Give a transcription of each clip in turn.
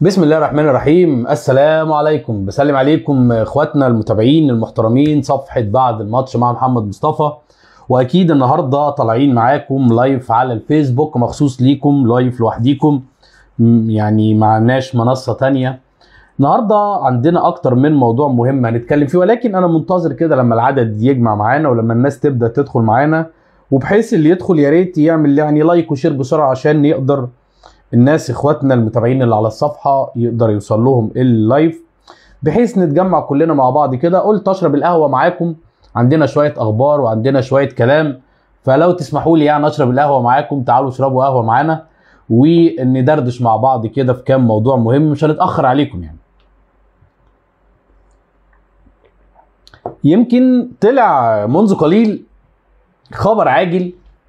بسم الله الرحمن الرحيم السلام عليكم بسلم عليكم اخواتنا المتابعين المحترمين صفحة بعد الماتش مع محمد مصطفى واكيد النهارده طالعين معاكم لايف على الفيسبوك مخصوص ليكم لايف لوحديكم م- يعني معناش منصة تانية النهارده عندنا اكتر من موضوع مهم هنتكلم فيه ولكن انا منتظر كده لما العدد يجمع معانا ولما الناس تبدا تدخل معانا وبحيث اللي يدخل يا ريت يعمل يعني لايك وشير بسرعه عشان يقدر الناس اخواتنا المتابعين اللي على الصفحه يقدر يوصل لهم اللايف بحيث نتجمع كلنا مع بعض كده قلت اشرب القهوه معاكم عندنا شويه اخبار وعندنا شويه كلام فلو تسمحوا لي يعني اشرب القهوه معاكم تعالوا اشربوا قهوه معانا وندردش مع بعض كده في كام موضوع مهم مش هنتاخر عليكم يعني يمكن طلع منذ قليل خبر عاجل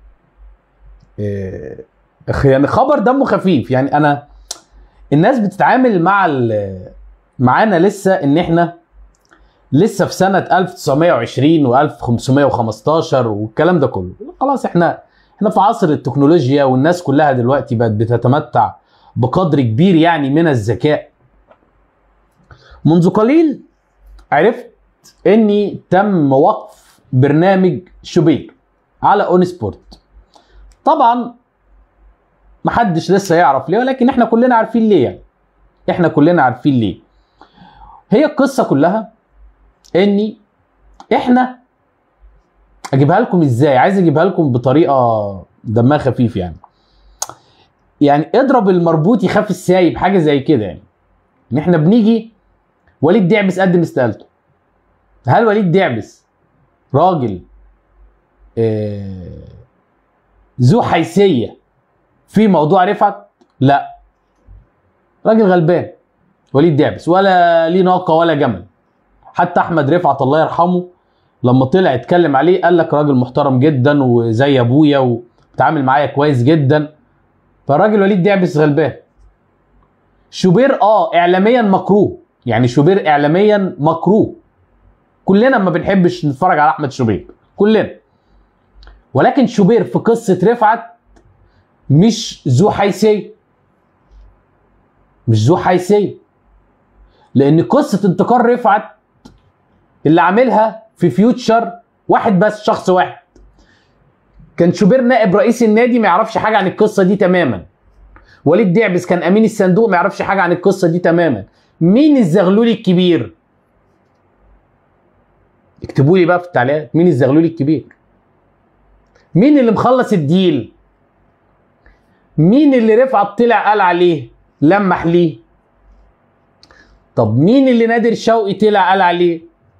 آه، يعني خبر دمه خفيف يعني انا الناس بتتعامل مع ال- معانا لسه ان احنا لسه في سنة 1920 و1515 والكلام ده كله خلاص احنا احنا في عصر التكنولوجيا والناس كلها دلوقتي بقت بتتمتع بقدر كبير يعني من الذكاء منذ قليل عرفت اني تم وقف برنامج شوبير على اون سبورت طبعا محدش لسه يعرف ليه ولكن احنا كلنا عارفين ليه يعني احنا كلنا عارفين ليه هي القصه كلها اني احنا اجيبها لكم ازاي عايز اجيبها لكم بطريقه دمها خفيف يعني يعني اضرب المربوط يخاف السايب حاجه زي كده يعني ان احنا بنيجي وليد دعبس قدم استقالته هل وليد دعبس راجل آه، ذو حيثيه في موضوع رفعت لا راجل غلبان وليد دعبس ولا ليه ناقه ولا جمل حتى احمد رفعت الله يرحمه لما طلع اتكلم عليه قال لك راجل محترم جدا وزي ابويا وبتعامل معايا كويس جدا فالراجل وليد دعبس غلبان شوبير اه اعلاميا مكروه يعني شوبير اعلاميا مكروه كلنا ما بنحبش نتفرج على احمد شوبير كلنا ولكن شوبير في قصه رفعت مش ذو حيثيه مش ذو حيثيه لان قصه انتقال رفعت اللي عاملها في فيوتشر واحد بس شخص واحد كان شوبير نائب رئيس النادي ما يعرفش حاجه عن القصه دي تماما وليد دعبس كان امين الصندوق ما يعرفش حاجه عن القصه دي تماما مين الزغلول الكبير اكتبوا لي بقى في التعليقات مين الزغلول الكبير مين اللي مخلص الديل مين اللي رفعت طلع قال عليه لمح ليه طب مين اللي نادر شوقي طلع قال عليه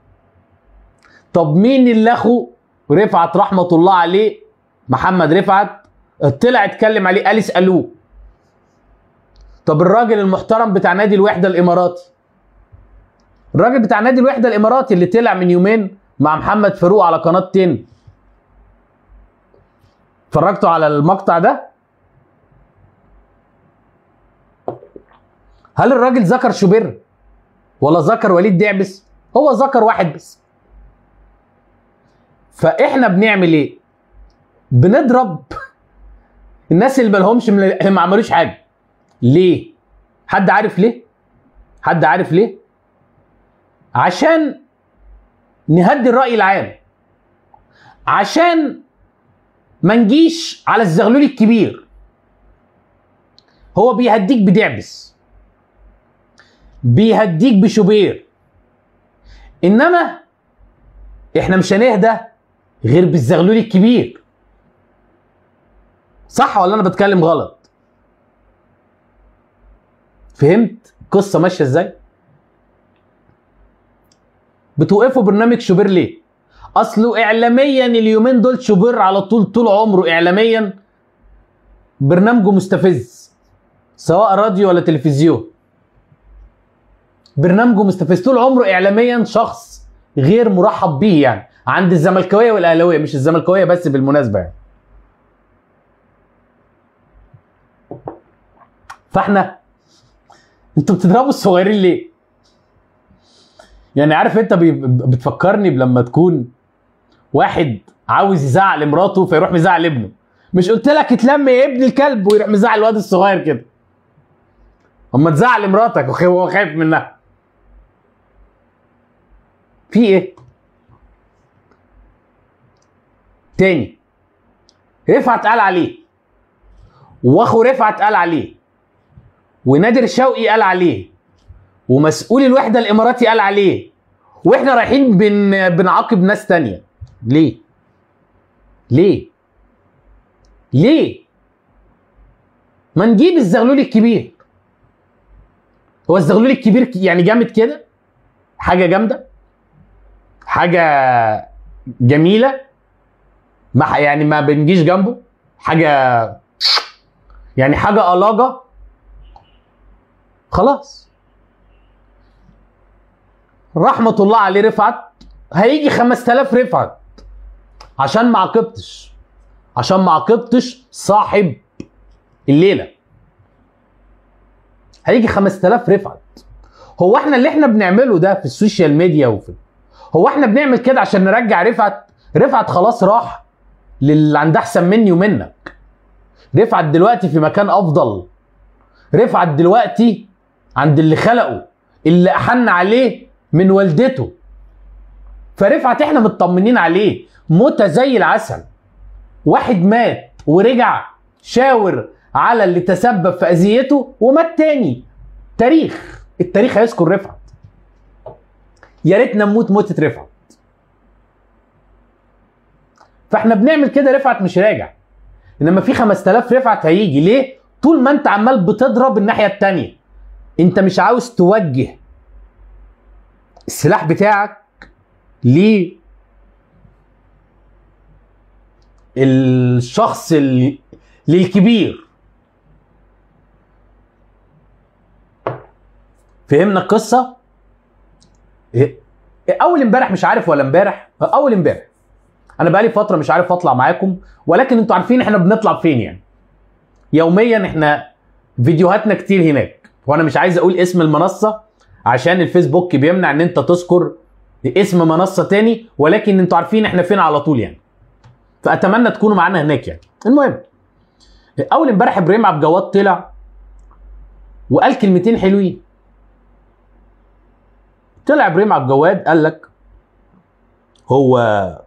طب مين اللي اخو رفعت رحمه الله عليه محمد رفعت طلع اتكلم عليه قال اسالوه طب الراجل المحترم بتاع نادي الوحده الاماراتي الراجل بتاع نادي الوحده الاماراتي اللي طلع من يومين مع محمد فاروق على قناه تن اتفرجتوا على المقطع ده هل الراجل ذكر شوبير ولا ذكر وليد دعبس هو ذكر واحد بس فاحنا بنعمل ايه بنضرب الناس اللي مالهمش من اللي ما عملوش حاجه ليه حد عارف ليه حد عارف ليه عشان نهدي الراي العام عشان ما نجيش على الزغلول الكبير هو بيهديك بدعبس بيهديك بشوبير انما احنا مش هنهدى غير بالزغلول الكبير صح ولا انا بتكلم غلط فهمت القصه ماشيه ازاي بتوقفوا برنامج شوبير ليه اصله اعلاميا اليومين دول شوبير على طول طول عمره اعلاميا برنامجه مستفز سواء راديو ولا تلفزيون برنامجه مستفز طول عمره اعلاميا شخص غير مرحب بيه يعني عند الزملكاويه والاهلاويه مش الزملكاويه بس بالمناسبه يعني فاحنا انتوا بتضربوا الصغيرين ليه؟ يعني عارف انت بي- بتفكرني بلما تكون واحد عاوز يزعق لمراته فيروح مزعق لابنه مش قلت لك اتلم يا ابن الكلب ويروح مزعق الواد الصغير كده اما تزعل مراتك وخ- وهو خايف منها في ايه تاني رفعت قال عليه واخو رفعت قال عليه ونادر شوقي قال عليه ومسؤول الوحده الاماراتي قال عليه واحنا رايحين بن بنعاقب ناس تانية ليه ليه ليه ما نجيب الزغلول الكبير هو الزغلول الكبير ك- يعني جامد كده حاجه جامده حاجه جميله ما ح- يعني ما بنجيش جنبه حاجه يعني حاجه الاجه خلاص رحمه الله عليه رفعت هيجي 5000 رفعت عشان ما عاقبتش عشان ما عاقبتش صاحب الليله هيجي 5000 رفعت هو احنا اللي احنا بنعمله ده في السوشيال ميديا وفي هو احنا بنعمل كده عشان نرجع رفعت رفعت خلاص راح للي عنده احسن مني ومنك رفعت دلوقتي في مكان افضل رفعت دلوقتي عند اللي خلقه اللي احن عليه من والدته فرفعت احنا مطمنين عليه موتة زي العسل واحد مات ورجع شاور على اللي تسبب في اذيته ومات تاني تاريخ التاريخ هيذكر رفعت يا ريتنا نموت موتة رفعت فاحنا بنعمل كده رفعت مش راجع انما في 5000 رفعت هيجي ليه طول ما انت عمال بتضرب الناحيه التانية انت مش عاوز توجه السلاح بتاعك ل الشخص ال- للكبير فهمنا القصه إيه؟ اول امبارح مش عارف ولا امبارح اول امبارح انا بقالي فتره مش عارف اطلع معاكم ولكن انتوا عارفين احنا بنطلع فين يعني يوميا احنا فيديوهاتنا كتير هناك وانا مش عايز اقول اسم المنصه عشان الفيسبوك بيمنع ان انت تذكر اسم منصه تاني ولكن انتوا عارفين احنا فين على طول يعني فاتمنى تكونوا معانا هناك يعني المهم اول امبارح ابراهيم عبد الجواد طلع وقال كلمتين حلوين طلع ابراهيم عبد الجواد قال لك هو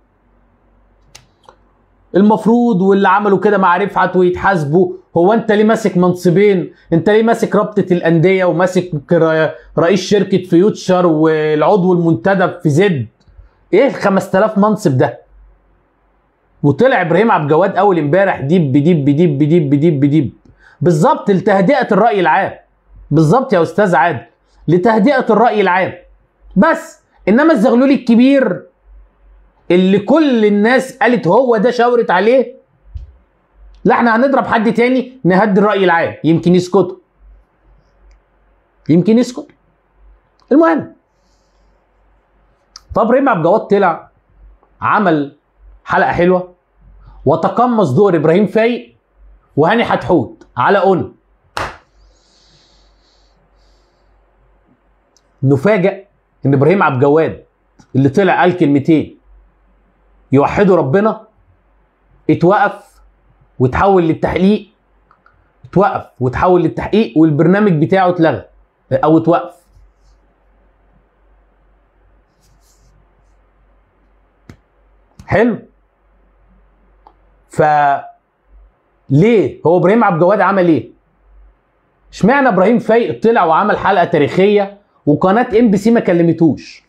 المفروض واللي عملوا كده مع رفعت ويتحاسبوا هو انت ليه ماسك منصبين انت ليه ماسك رابطه الانديه وماسك ر- رئيس شركه فيوتشر والعضو المنتدب في زد ايه ال 5000 منصب ده وطلع ابراهيم عبد الجواد اول امبارح ديب ديب ديب ديب ديب ديب بالظبط لتهدئه الراي العام بالظبط يا استاذ عادل لتهدئه الراي العام بس انما الزغلول الكبير اللي كل الناس قالت هو ده شاورت عليه لا احنا هنضرب حد تاني نهدي الراي العام يمكن يسكتوا يمكن يسكت المهم فابراهيم عبد الجواد طلع عمل حلقه حلوه وتقمص دور ابراهيم فايق وهاني حتحوت على اون نفاجئ ان ابراهيم عبد الجواد اللي طلع قال كلمتين يوحدوا ربنا اتوقف وتحول للتحقيق اتوقف وتحول للتحقيق والبرنامج بتاعه اتلغى او اتوقف حلو ف ليه هو ابراهيم عبد الجواد عمل ايه اشمعنى ابراهيم فايق طلع وعمل حلقه تاريخيه وقناه ام بي سي ما كلمتوش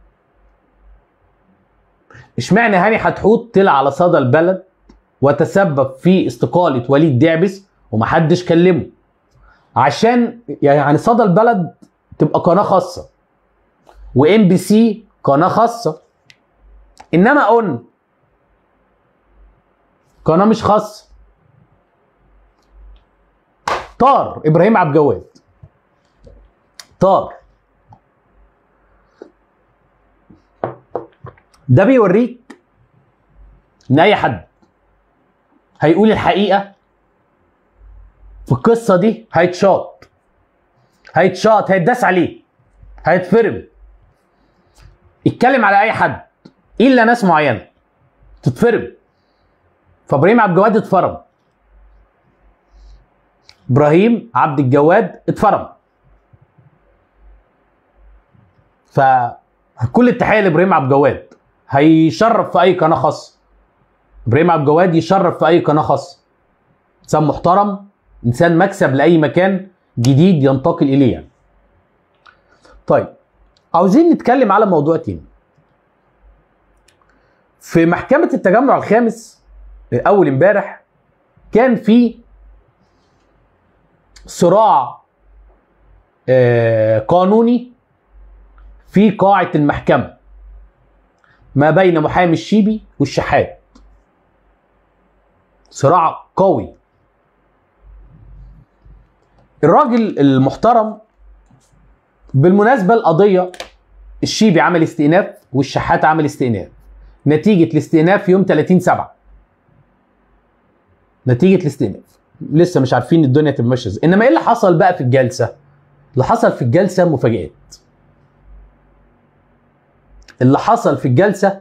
اشمعنى هاني حتحوت طلع على صدى البلد وتسبب في استقاله وليد دعبس ومحدش كلمه عشان يعني صدى البلد تبقى قناه خاصه وام بي سي قناه خاصه انما اون قناه مش خاصه طار ابراهيم عبد الجواد طار ده بيوريك ان اي حد هيقول الحقيقه في القصه دي هيتشاط هيتشاط هيتداس عليه هيتفرم اتكلم على اي حد الا ناس معينه تتفرم فابراهيم عبد الجواد اتفرم ابراهيم عبد الجواد اتفرم فكل التحيه لابراهيم عبد الجواد هيشرف في اي قناه خاصه ابراهيم عبد الجواد يشرف في اي قناه خاصه انسان محترم انسان مكسب لاي مكان جديد ينتقل اليه يعني. طيب عاوزين نتكلم على موضوع تاني في محكمة التجمع الخامس أول امبارح كان في صراع آه، قانوني في قاعة المحكمة ما بين محامي الشيبي والشحات صراع قوي الراجل المحترم بالمناسبة القضية الشيبي عمل استئناف والشحات عمل استئناف نتيجة الاستئناف يوم 30 7 نتيجة الاستئناف لسه مش عارفين الدنيا تبقى ماشية ازاي انما ايه اللي حصل بقى في الجلسة؟ اللي حصل في الجلسة مفاجآت اللي حصل في الجلسة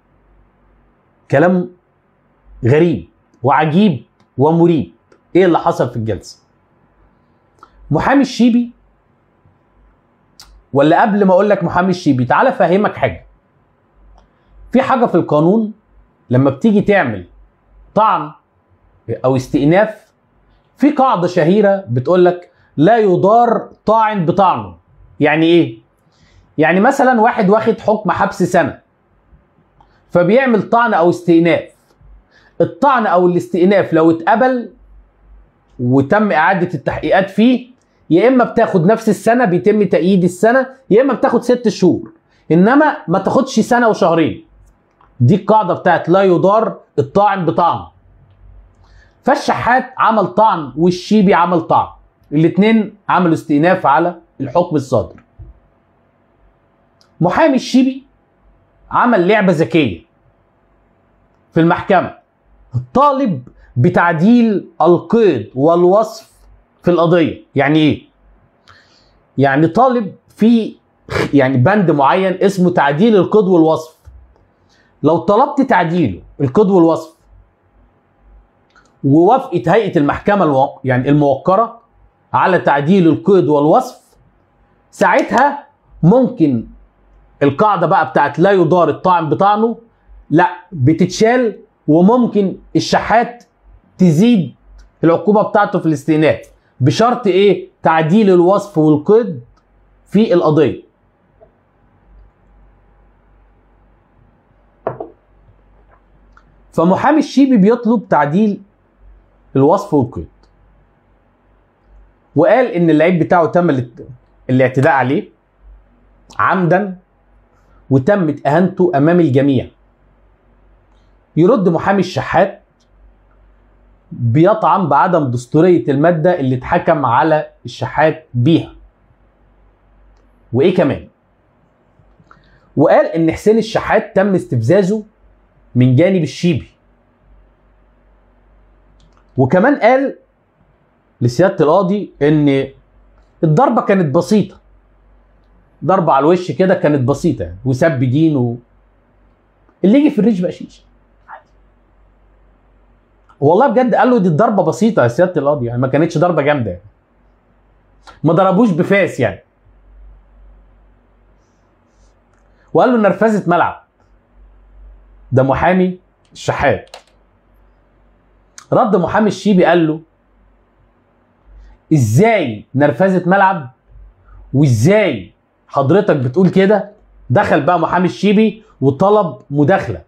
كلام غريب وعجيب ومريب ايه اللي حصل في الجلسة محامي الشيبي ولا قبل ما اقول لك محامي الشيبي تعالى افهمك حاجه في حاجه في القانون لما بتيجي تعمل طعن او استئناف في قاعده شهيره بتقول لك لا يضار طاعن بطعنه يعني ايه يعني مثلا واحد واخد حكم حبس سنه فبيعمل طعن او استئناف الطعن او الاستئناف لو اتقبل وتم اعاده التحقيقات فيه يا اما بتاخد نفس السنه بيتم تأييد السنه يا اما بتاخد ست شهور انما ما تاخدش سنه وشهرين دي القاعده بتاعت لا يضار الطاعن بطعن فالشحات عمل طعن والشيبي عمل طعن الاثنين عملوا استئناف على الحكم الصادر محامي الشيبي عمل لعبه ذكيه في المحكمه طالب بتعديل القيد والوصف في القضيه يعني ايه يعني طالب في يعني بند معين اسمه تعديل القيد والوصف لو طلبت تعديله القيد والوصف ووافقت هيئه المحكمه الو... يعني الموقره على تعديل القيد والوصف ساعتها ممكن القاعده بقى بتاعت لا يضار الطاعن بطعنه لا بتتشال وممكن الشحات تزيد العقوبه بتاعته في الاستئناف بشرط ايه تعديل الوصف والقيد في القضيه فمحامي الشيبي بيطلب تعديل الوصف والقيد وقال ان اللعيب بتاعه تم الات- الاعتداء عليه عمدا وتمت اهانته امام الجميع يرد محامي الشحات بيطعن بعدم دستورية المادة اللي اتحكم على الشحات بيها وإيه كمان وقال إن حسين الشحات تم استفزازه من جانب الشيبي وكمان قال لسيادة القاضي إن الضربة كانت بسيطة ضربة على الوش كده كانت بسيطة يعني وسب دين و... اللي يجي في الريش بقى شيش والله بجد قال له دي الضربه بسيطه يا سياده القاضي يعني ما كانتش ضربه جامده يعني. ما ضربوش بفاس يعني وقال له نرفزه ملعب ده محامي الشحات رد محامي الشيبي قال له ازاي نرفزه ملعب وازاي حضرتك بتقول كده دخل بقى محامي الشيبي وطلب مداخله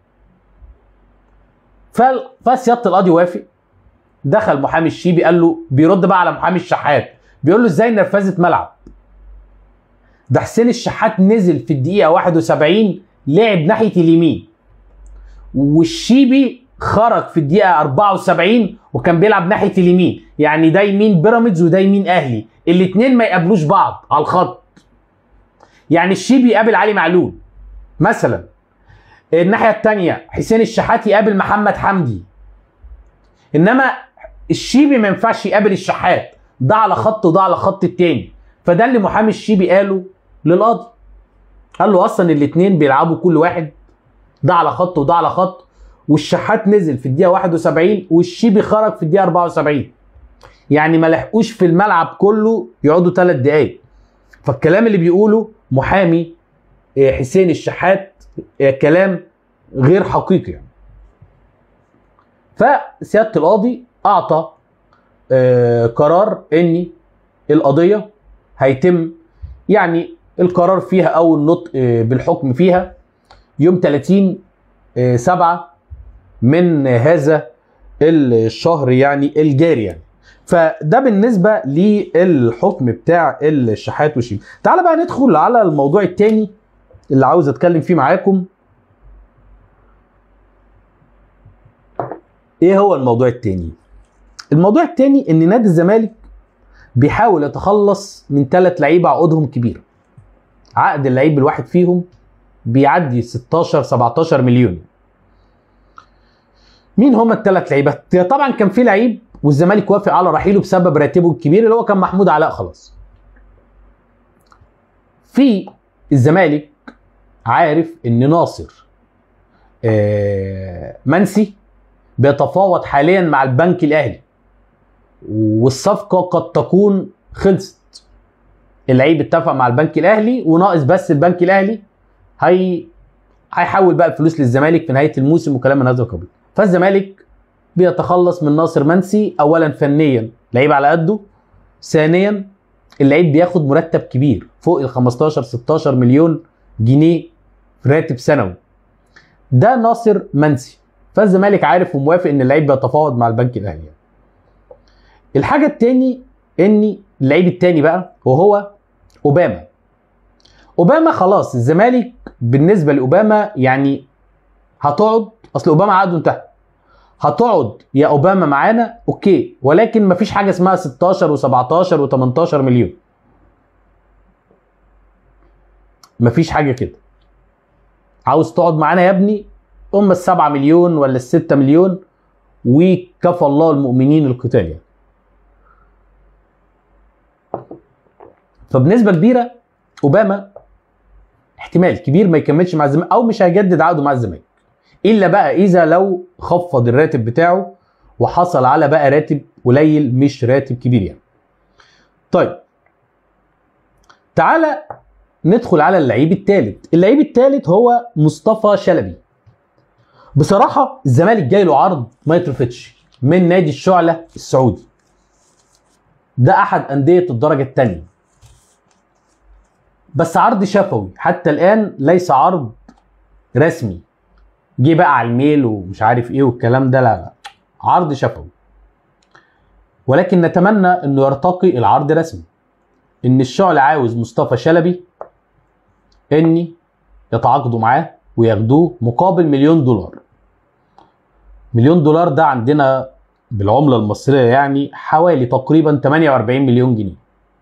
فال- فسياده القاضي وافق دخل محامي الشيبي قال له بيرد بقى على محامي الشحات بيقول له ازاي نرفزه ملعب ده حسين الشحات نزل في الدقيقه 71 لعب ناحيه اليمين والشيبي خرج في الدقيقه 74 وكان بيلعب ناحيه اليمين يعني ده يمين بيراميدز وده يمين اهلي الاثنين ما يقابلوش بعض على الخط يعني الشيبي يقابل علي معلول مثلا الناحيه الثانيه حسين الشحات يقابل محمد حمدي انما الشيبي ما ينفعش يقابل الشحات ده على خط وده على خط التاني فده اللي محامي الشيبي قاله للقاضي قال له اصلا الاثنين بيلعبوا كل واحد ده على خط وده على خط والشحات نزل في الدقيقه 71 والشيبي خرج في الدقيقه 74 يعني ما لحقوش في الملعب كله يقعدوا ثلاث دقايق فالكلام اللي بيقوله محامي آه، حسين الشحات آه، كلام غير حقيقي يعني فسياده القاضي اعطى آه، قرار ان القضيه هيتم يعني القرار فيها او النطق آه، بالحكم فيها يوم 30 آه، سبعة من هذا الشهر يعني الجاري يعني فده بالنسبه للحكم بتاع الشحات وشيم تعال بقى ندخل على الموضوع التاني اللي عاوز اتكلم فيه معاكم ايه هو الموضوع التاني الموضوع التاني ان نادي الزمالك بيحاول يتخلص من ثلاث لعيبه عقودهم كبيره عقد اللعيب الواحد فيهم بيعدي 16 17 مليون مين هما الثلاث لعيبه طبعا كان في لعيب والزمالك وافق على رحيله بسبب راتبه الكبير اللي هو كان محمود علاء خلاص في الزمالك عارف ان ناصر آه، منسي بيتفاوض حاليا مع البنك الاهلي والصفقه قد تكون خلصت اللعيب اتفق مع البنك الاهلي وناقص بس البنك الاهلي هي هيحول بقى الفلوس للزمالك في نهايه الموسم وكلام من هذا القبيل فالزمالك بيتخلص من ناصر منسي اولا فنيا لعيب على قده ثانيا اللعيب بياخد مرتب كبير فوق ال 15 16 مليون جنيه راتب سنوي ده ناصر منسي فالزمالك عارف وموافق ان اللعيب بيتفاوض مع البنك الاهلي الحاجه التاني ان اللعيب التاني بقى وهو اوباما اوباما خلاص الزمالك بالنسبه لاوباما يعني هتقعد اصل اوباما عقده انتهى هتقعد يا اوباما معانا اوكي ولكن مفيش حاجه اسمها 16 و17 و18 مليون مفيش حاجه كده عاوز تقعد معانا يا ابني هم السبعة مليون ولا الستة مليون وكفى الله المؤمنين القتال يعني فبنسبة كبيرة أوباما احتمال كبير ما يكملش مع الزمالك أو مش هيجدد عقده مع الزمالك إلا بقى إذا لو خفض الراتب بتاعه وحصل على بقى راتب قليل مش راتب كبير يعني طيب تعالى ندخل على اللعيب الثالث اللعيب الثالث هو مصطفى شلبي بصراحه الزمالك جاي له عرض ما يترفضش من نادي الشعله السعودي ده احد انديه الدرجه الثانيه بس عرض شفوي حتى الان ليس عرض رسمي جه بقى على الميل ومش عارف ايه والكلام ده لا لا عرض شفوي ولكن نتمنى انه يرتقي العرض رسمي ان الشعل عاوز مصطفى شلبي اني يتعاقدوا معاه وياخدوه مقابل مليون دولار مليون دولار ده عندنا بالعمله المصريه يعني حوالي تقريبا 48 مليون جنيه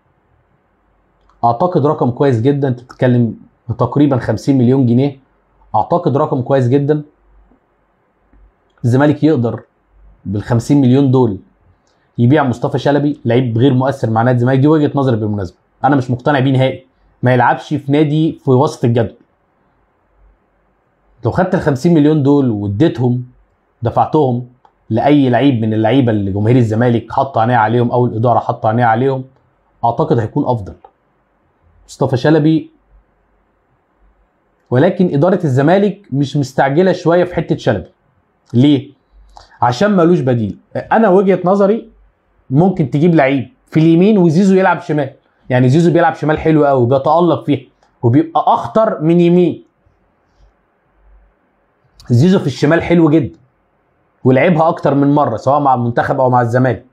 اعتقد رقم كويس جدا انت بتتكلم تقريبا 50 مليون جنيه اعتقد رقم كويس جدا الزمالك يقدر بال 50 مليون دول يبيع مصطفى شلبي لعيب غير مؤثر مع نادي الزمالك دي وجهه نظري بالمناسبه انا مش مقتنع بيه نهائي ما يلعبش في نادي في وسط الجدول لو خدت ال 50 مليون دول واديتهم دفعتهم لاي لعيب من اللعيبه اللي جماهير الزمالك حط عينيها عليهم او الاداره حط عينيها عليهم اعتقد هيكون افضل مصطفى شلبي ولكن اداره الزمالك مش مستعجله شويه في حته شلبي ليه عشان ملوش بديل انا وجهه نظري ممكن تجيب لعيب في اليمين وزيزو يلعب شمال يعني زيزو بيلعب شمال حلو قوي بيتالق فيها وبيبقى اخطر من يمين زيزو في الشمال حلو جدا ولعبها اكتر من مره سواء مع المنتخب او مع الزمالك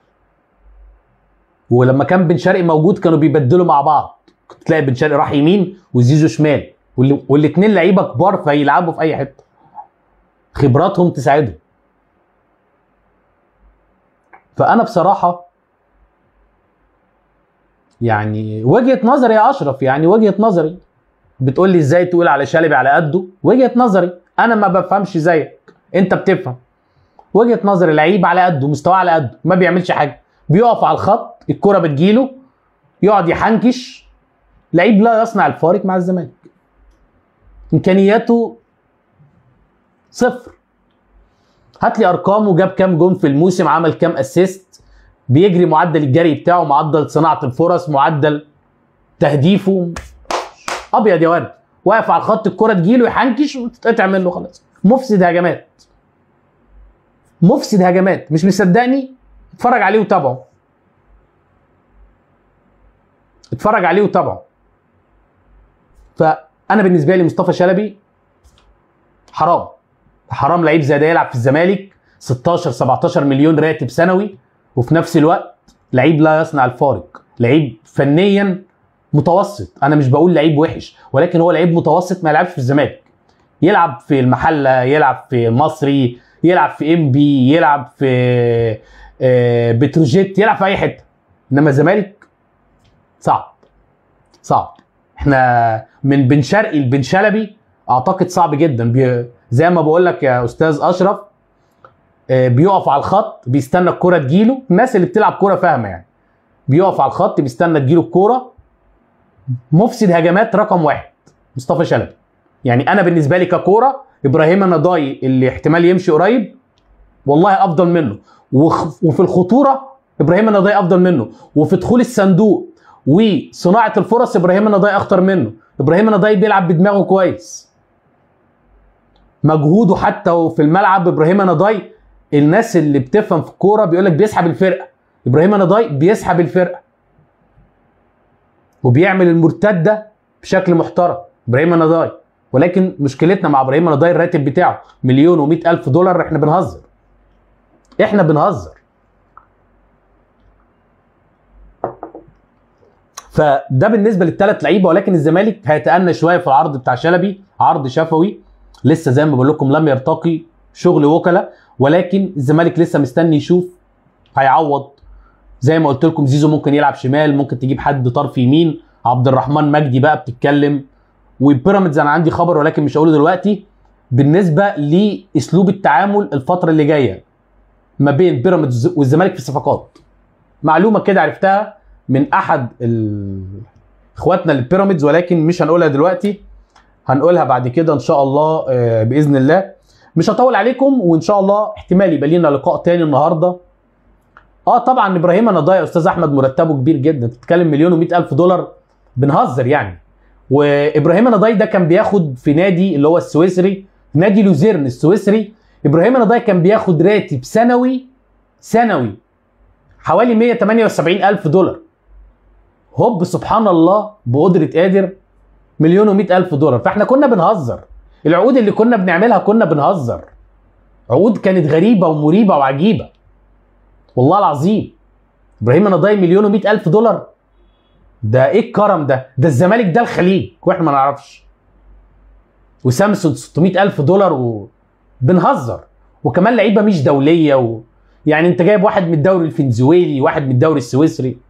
ولما كان بن شرقي موجود كانوا بيبدلوا مع بعض كنت تلاقي بن شرقي راح يمين وزيزو شمال وال- والاثنين لعيبه كبار فيلعبوا في اي حته خبراتهم تساعدهم فانا بصراحه يعني وجهه نظري يا اشرف يعني وجهه نظري بتقول لي ازاي تقول على شلبي على قده وجهه نظري انا ما بفهمش زيك انت بتفهم وجهه نظري لعيب على قده مستواه على قده ما بيعملش حاجه بيقف على الخط الكره بتجيله يقعد يحنكش لعيب لا يصنع الفارق مع الزمالك امكانياته صفر هات لي ارقامه جاب كام جون في الموسم عمل كام اسيست بيجري معدل الجري بتاعه معدل صناعه الفرص معدل تهديفه ابيض يا ورد واقف على الخط الكره تجيله يحنكش وتتقطع منه خلاص مفسد هجمات مفسد هجمات مش مصدقني اتفرج عليه وتابعه اتفرج عليه وتابعه فانا بالنسبه لي مصطفى شلبي حرام حرام لعيب زي ده يلعب في الزمالك 16 17 مليون راتب سنوي وفي نفس الوقت لعيب لا يصنع الفارق لعيب فنيا متوسط انا مش بقول لعيب وحش ولكن هو لعيب متوسط ما يلعبش في الزمالك يلعب في المحله يلعب في مصري يلعب في ام بي يلعب في آه، بتروجيت يلعب في اي حته انما الزمالك صعب صعب احنا من بن شرقي لبن شلبي اعتقد صعب جدا بي... زي ما بقول لك يا استاذ اشرف آه، بيقف على الخط بيستنى الكرة تجيله الناس اللي بتلعب كرة فاهمة يعني بيقف على الخط بيستنى تجيله الكرة مفسد هجمات رقم واحد مصطفى شلبي يعني انا بالنسبة لي ككورة ابراهيم النضاي اللي احتمال يمشي قريب والله افضل منه وخ... وفي الخطورة ابراهيم النضاي افضل منه وفي دخول الصندوق وصناعة الفرص ابراهيم النضاي اخطر منه ابراهيم النضاي بيلعب بدماغه كويس مجهوده حتى في الملعب ابراهيم نضاي الناس اللي بتفهم في الكوره بيقول لك بيسحب الفرقه ابراهيم نضاي بيسحب الفرقه وبيعمل المرتده بشكل محترم ابراهيم نضاي ولكن مشكلتنا مع ابراهيم نضاي الراتب بتاعه مليون و الف دولار احنا بنهزر احنا بنهزر فده بالنسبه للثلاث لعيبه ولكن الزمالك هيتأنى شويه في العرض بتاع شلبي عرض شفوي لسه زي ما بقول لكم لم يرتقي شغل وكلاء ولكن الزمالك لسه مستني يشوف هيعوض زي ما قلت لكم زيزو ممكن يلعب شمال ممكن تجيب حد طرف يمين عبد الرحمن مجدي بقى بتتكلم وبيراميدز انا عندي خبر ولكن مش هقوله دلوقتي بالنسبه لاسلوب التعامل الفتره اللي جايه ما بين بيراميدز والزمالك في الصفقات معلومه كده عرفتها من احد ال... اخواتنا للبيراميدز ولكن مش هنقولها دلوقتي هنقولها بعد كده ان شاء الله آه، باذن الله مش هطول عليكم وان شاء الله احتمال يبقى لنا لقاء تاني النهارده اه طبعا ابراهيم انا ضايع استاذ احمد مرتبه كبير جدا بتتكلم مليون و الف دولار بنهزر يعني وابراهيم انا ده كان بياخد في نادي اللي هو السويسري نادي لوزيرن السويسري ابراهيم انا كان بياخد راتب سنوي سنوي حوالي 178 الف دولار هوب سبحان الله بقدره قادر مليون و الف دولار فاحنا كنا بنهزر العقود اللي كنا بنعملها كنا بنهزر عقود كانت غريبه ومريبه وعجيبه والله العظيم ابراهيم نضاي مليون و الف دولار ده ايه الكرم ده ده الزمالك ده الخليج واحنا ما نعرفش وسامسونج 600 الف دولار وبنهزر وكمان لعيبه مش دوليه و... يعني انت جايب واحد من الدوري الفنزويلي واحد من الدوري السويسري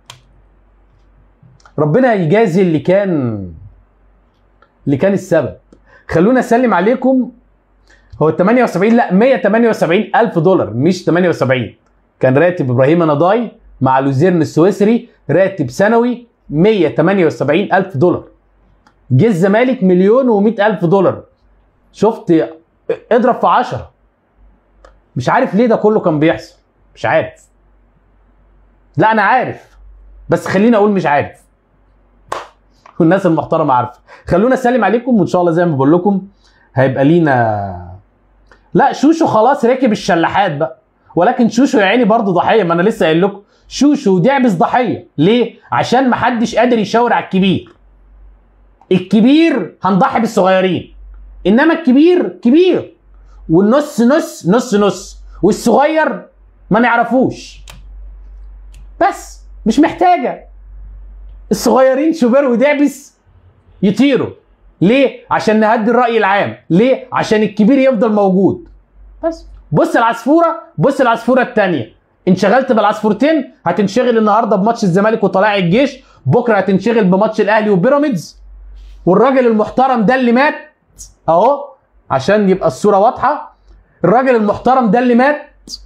ربنا يجازي اللي كان اللي كان السبب خلونا اسلم عليكم هو 78 لا 178 الف دولار مش 78 كان راتب ابراهيم نضاي مع لوزيرن السويسري راتب سنوي 178 الف دولار جه الزمالك مليون و100 الف دولار شفت اضرب في 10 مش عارف ليه ده كله كان بيحصل مش عارف لا انا عارف بس خليني اقول مش عارف والناس المحترمه عارفه خلونا اسلم عليكم وان شاء الله زي ما بقول لكم هيبقى لينا لا شوشو خلاص ركب الشلاحات بقى ولكن شوشو يا عيني برضه ضحيه ما انا لسه قايل لكم شوشو ودعبس ضحيه ليه عشان ما حدش قادر يشاور على الكبير الكبير هنضحي بالصغيرين انما الكبير كبير والنص نص نص نص والصغير ما نعرفوش بس مش محتاجه الصغيرين شوبير ودعبس يطيروا ليه عشان نهدي الراي العام ليه عشان الكبير يفضل موجود بس بص العصفوره بص العصفوره الثانيه انشغلت بالعصفورتين هتنشغل النهارده بماتش الزمالك وطلائع الجيش بكره هتنشغل بماتش الاهلي وبيراميدز والراجل المحترم ده اللي مات اهو عشان يبقى الصوره واضحه الراجل المحترم ده اللي مات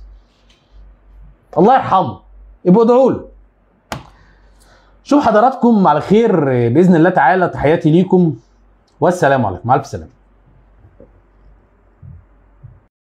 الله يرحمه يبقوا ادعوا له شوف حضراتكم على خير باذن الله تعالى تحياتي ليكم والسلام عليكم مع الف سلامه